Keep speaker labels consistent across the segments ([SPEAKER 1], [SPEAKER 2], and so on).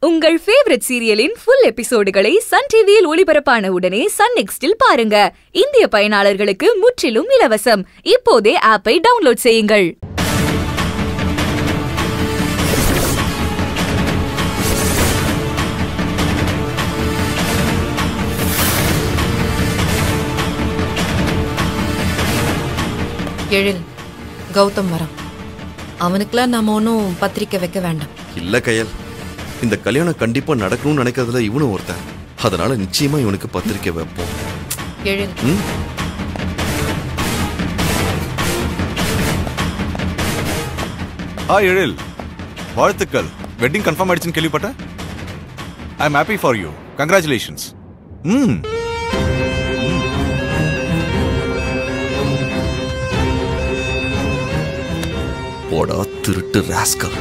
[SPEAKER 1] உங்கள் ஃபேவரட் சீரியலின் ஃபுல் எபிசோடுகளை சன் டிவியில் ஒளிபரப்பான உடனே சன் நெக்ஸ்டில் பாருங்க இந்திய பயனாளர்களுக்கு முற்றிலும் இலவசம் இப்போதே ஆப்பை டவுன்லோட் செய்யுங்கள்
[SPEAKER 2] எழில் கௌதம் வரான் அவனுக்குலாம் நாம ஒன்றும் பத்திரிக்கை வைக்க வேண்டாம்
[SPEAKER 3] இல்ல கயல் இந்த கல்யாணம் கண்டிப்பா நடக்கணும்னு நினைக்கிறதுல இவனும் ஒருத்தன் அதனால நிச்சயமா இவனுக்கு பத்திரிக்கை வைப்போம்
[SPEAKER 2] எழில்
[SPEAKER 3] ம்?
[SPEAKER 4] ஹாய் எழில் வாழ்த்துக்கள் வெட்டிங் கன்ஃபார்ம் ஆயிடுச்சுன்னு கேள்விப்பட்டேன் I am happy for you congratulations ம்
[SPEAKER 3] போடா திருட்டு ராஸ்கல்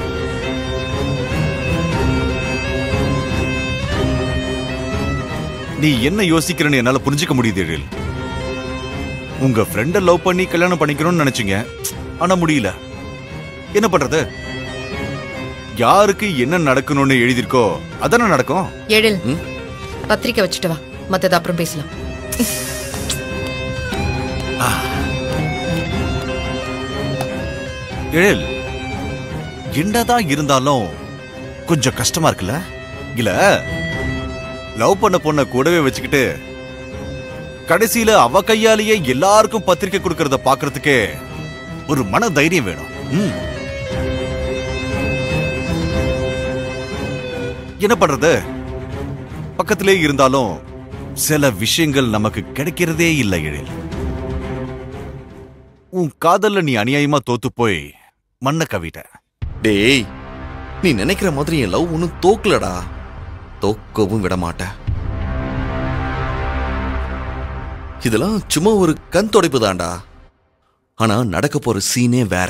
[SPEAKER 4] நீ என்ன யோசிக்கிறன்னு என்னால புரிஞ்சுக்க முடியுது எழில் உங்க ஃப்ரெண்ட லவ் பண்ணி கல்யாணம் பண்ணிக்கணும்னு நினைச்சீங்க ஆனா முடியல என்ன பண்றது யாருக்கு என்ன நடக்கணும்னு எழுதியிருக்கோ அதானே நடக்கும்
[SPEAKER 2] எழில்
[SPEAKER 3] ம்?
[SPEAKER 2] பத்திரிக்கை வச்சுட்டு வா மத்தது அப்புறம் பேசலாம்
[SPEAKER 4] எழில் என்னதான் இருந்தாலும் கொஞ்சம் கஷ்டமா இருக்குல்ல இல்ல லவ் பண்ண பொண்ண கூடவே வச்சுக்கிட்டு கடைசியில அவ கையாலேயே எல்லாருக்கும் பத்திரிக்கை கொடுக்கறத பாக்குறதுக்கே ஒரு மன தைரியம் வேணும் ம். என்ன பண்றது பக்கத்திலே இருந்தாலும் சில விஷயங்கள் நமக்கு கிடைக்கிறதே இல்லை எழில் உன் காதல்ல நீ அநியாயமா தோத்து போய் மண்ண கவிட்ட
[SPEAKER 3] டேய் நீ நினைக்கிற மாதிரி என் லவ் ஒன்னும் தோக்கலடா தோக்கவும் விட மாட்டேன் இதெல்லாம் சும்மா ஒரு கண் துடைப்பு தான்டா ஆனா நடக்க போற சீனே வேற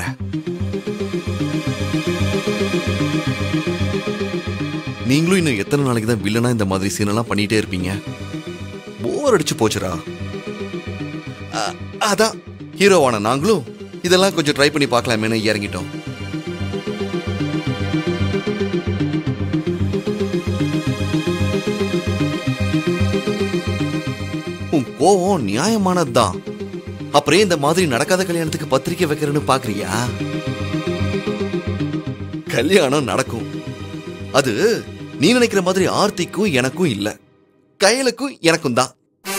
[SPEAKER 3] நீங்களும் இன்னும் எத்தனை நாளைக்கு தான் வில்லனா இந்த மாதிரி சீனெல்லாம் பண்ணிட்டே இருப்பீங்க போர் அடிச்சு போச்சுடா அ- அதான் ஹீரோவான நாங்களும் இதெல்லாம் கொஞ்சம் ட்ரை பண்ணி பார்க்கலாமேன்னு இறங்கிட்டோம் உன் கோவம் நியாயமானதுதான் அப்புறம் இந்த மாதிரி நடக்காத கல்யாணத்துக்கு பத்திரிக்கை வைக்கிறேன்னு பாக்குறியா கல்யாணம் நடக்கும் அது நீ நினைக்கிற மாதிரி ஆர்த்திக்கும் எனக்கும் இல்ல கையலுக்கும் எனக்கும் தான்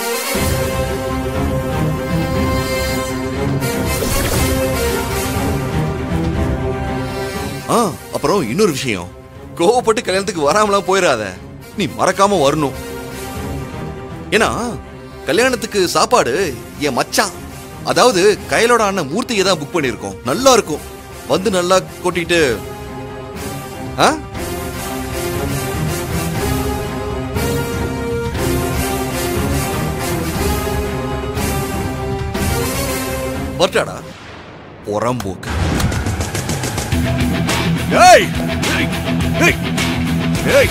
[SPEAKER 3] ஆ அப்புறம் இன்னொரு விஷயம் கோவப்பட்டு கல்யாணத்துக்கு வராமலாம் போயிடாத நீ மறக்காம வரணும் ஏன்னா கல்யாணத்துக்கு சாப்பாடு என் மச்சான் அதாவது கையலோட அண்ணன் மூர்த்தியை தான் புக் பண்ணியிருக்கோம் நல்லா இருக்கும் வந்து நல்லா கொட்டிட்டு ஆ வரட்டாடா புறம்போக்கு
[SPEAKER 4] ஏய் ஏய் ஏய் ஏய்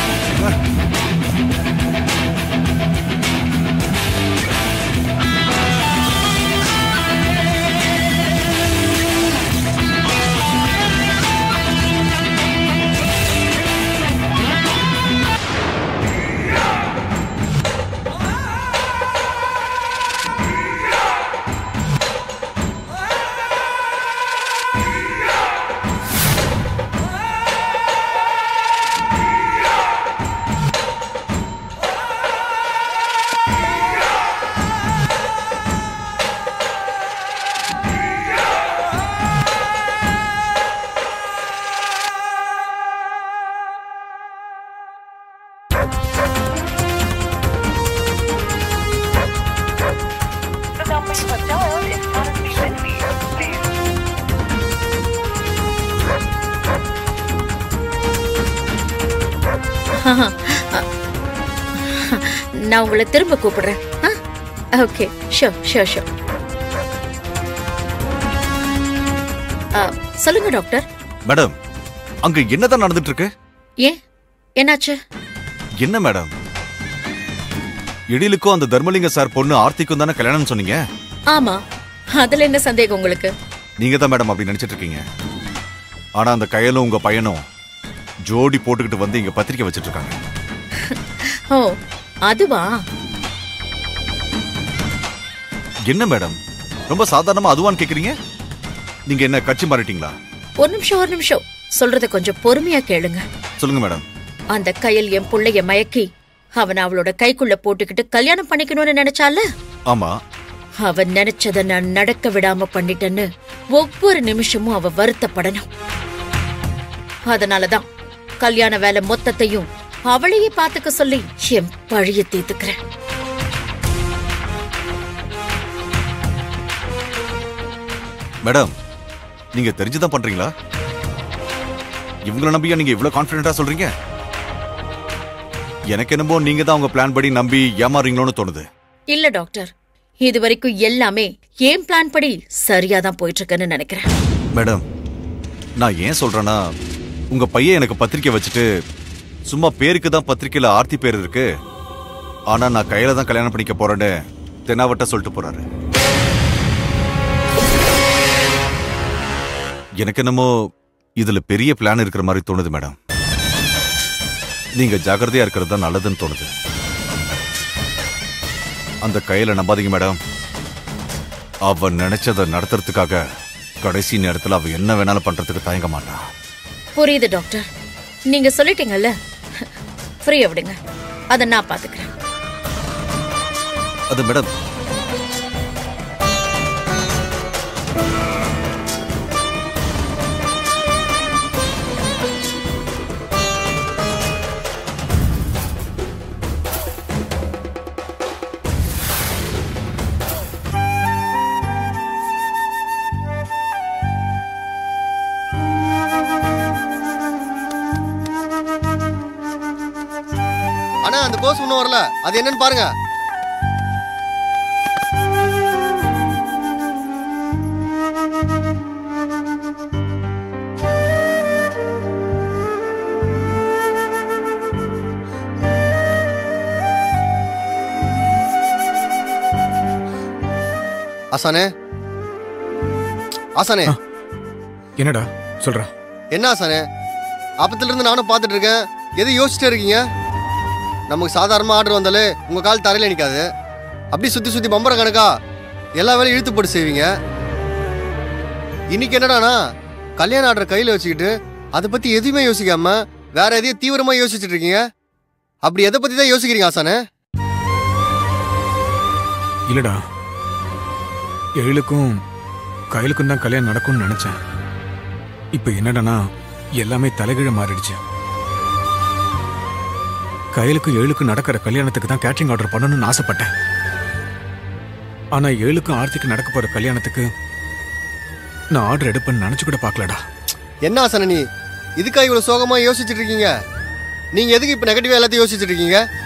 [SPEAKER 5] The number you have dialed is currently busy. Please
[SPEAKER 6] நான் உங்களை திரும்ப கூப்பிடுறேன் ஓகே ஷோர் ஷோர் ஷோர் சொல்லுங்க டாக்டர்
[SPEAKER 4] மேடம் அங்க என்னதான் நடந்துட்டு இருக்கு
[SPEAKER 6] ஏன் என்னாச்சு
[SPEAKER 4] என்ன மேடம் எழிலுக்கும் அந்த தர்மலிங்க சார் பொண்ணு ஆர்த்திக்கும் தானே கல்யாணம் சொன்னீங்க
[SPEAKER 6] ஆமா அதுல என்ன சந்தேகம் உங்களுக்கு
[SPEAKER 4] நீங்க தான் மேடம் அப்படி நினைச்சிட்டு இருக்கீங்க ஆனா அந்த கையலும் உங்க பையனும் ஜோடி போட்டுக்கிட்டு வந்து இங்க பத்திரிக்கை வச்சிட்டு இருக்காங்க
[SPEAKER 6] ஓ அதுவா
[SPEAKER 4] என்ன மேடம் ரொம்ப சாதாரணமா அதுவான்னு கேக்குறீங்க நீங்க என்ன கட்சி மாறிட்டீங்களா
[SPEAKER 6] ஒரு நிமிஷம் ஒரு நிமிஷம் சொல்றத கொஞ்சம் பொறுமையா கேளுங்க
[SPEAKER 4] சொல்லுங்க மேடம்
[SPEAKER 6] அந்த கையில் என் புள்ளைய மயக்கி அவன் அவளோட கைக்குள்ள போட்டுக்கிட்டு கல்யாணம் பண்ணிக்கணும்னு நினைச்சால
[SPEAKER 4] ஆமா
[SPEAKER 6] அவன் நினைச்சத நான் நடக்க விடாம பண்ணிட்டேன்னு ஒவ்வொரு நிமிஷமும் அவ வருத்தப்படணும் அதனாலதான் கல்யாண வேலை மொத்தத்தையும் அவளையே பாத்துக்க சொல்லி என் பழிய தீர்த்துக்கிறேன்
[SPEAKER 4] மேடம் நீங்க தெரிஞ்சுதான் பண்றீங்களா இவங்கள நம்பியா நீங்க இவ்வளவு கான்பிடண்டா சொல்றீங்க எனக்கு என்னமோ நீங்க தான் உங்க பிளான் படி நம்பி ஏமாறீங்களோன்னு தோணுது
[SPEAKER 6] இல்ல டாக்டர் இது வரைக்கும் எல்லாமே ஏன் பிளான் படி சரியா தான் போயிட்டு இருக்குன்னு நினைக்கிறேன்
[SPEAKER 4] மேடம் நான் ஏன் சொல்றேன்னா உங்க பையன் எனக்கு பத்திரிக்கை வச்சுட்டு சும்மா பேருக்கு தான் பத்திரிக்கையில ஆர்த்தி பேர் இருக்கு ஆனா நான் கையில தான் கல்யாணம் பண்ணிக்க போறேன்னு தென்னாவட்ட சொல்லிட்டு போறாரு எனக்கு என்னமோ இதுல பெரிய பிளான் இருக்கிற மாதிரி தோணுது மேடம் நீங்க ஜாக்கிரதையா இருக்கிறது தான் நல்லதுன்னு தோணுது அந்த கையில நம்பாதீங்க மேடம் அவ நினைச்சதை நடத்துறதுக்காக கடைசி நேரத்துல அவ என்ன வேணாலும் பண்றதுக்கு தயங்க மாட்டா
[SPEAKER 6] புரியுது டாக்டர் நீங்க சொல்லிட்டீங்கல்ல ஃப்ரீயா விடுங்க அதை நான் பாத்துக்கிறேன்
[SPEAKER 4] அது மேடம்
[SPEAKER 7] அண்ணா அந்த கோர்ஸ் இன்னும் வரல அது என்னன்னு பாருங்க ஆசானே ஆசானே
[SPEAKER 8] என்னடா சொல்றா
[SPEAKER 7] என்ன ஆசானே அப்பத்துல இருந்து நானும் பார்த்துட்டு இருக்கேன் எது யோசிச்சுட்டே இருக்கீங்க நமக்கு சாதாரணமா ஆர்டர் வந்தாலே உங்க கால் தரையில நிக்காது அப்படி சுத்தி சுத்தி பம்பர கணக்கா எல்லா வேலையும் இழுத்து போட்டு செய்வீங்க இன்னைக்கு என்னடானா கல்யாண ஆர்டர் கையில வச்சுக்கிட்டு அதை பத்தி எதுவுமே யோசிக்காம வேற எதையும் தீவிரமா யோசிச்சுட்டு இருக்கீங்க அப்படி எதை பத்தி தான் யோசிக்கிறீங்க ஆசானே
[SPEAKER 8] இல்லடா எழிலுக்கும் கையிலுக்கும் தான் கல்யாணம் நடக்கும்னு நினைச்சேன் இப்ப என்னடானா எல்லாமே தலைகீழ மாறிடுச்சு கையிலுக்கும் ஏழுக்கும் நடக்கிற கல்யாணத்துக்கு தான் கேட்டரிங் ஆர்டர் பண்ணணும்னு ஆசைப்பட்டேன் ஆனா ஏழுக்கும் ஆர்த்திக்கு நடக்க போற கல்யாணத்துக்கு நான் ஆர்டர் எடுப்பேன்னு நினைச்சு கூட பார்க்கலடா
[SPEAKER 7] என்ன ஆசானே நீ இதுக்கா இவ்வளவு சோகமா யோசிச்சுட்டு இருக்கீங்க நீங்க எதுக்கு இப்ப நெகட்டிவா எல்லாத்தையும் யோசிச்சுட்டு இருக்கீங்க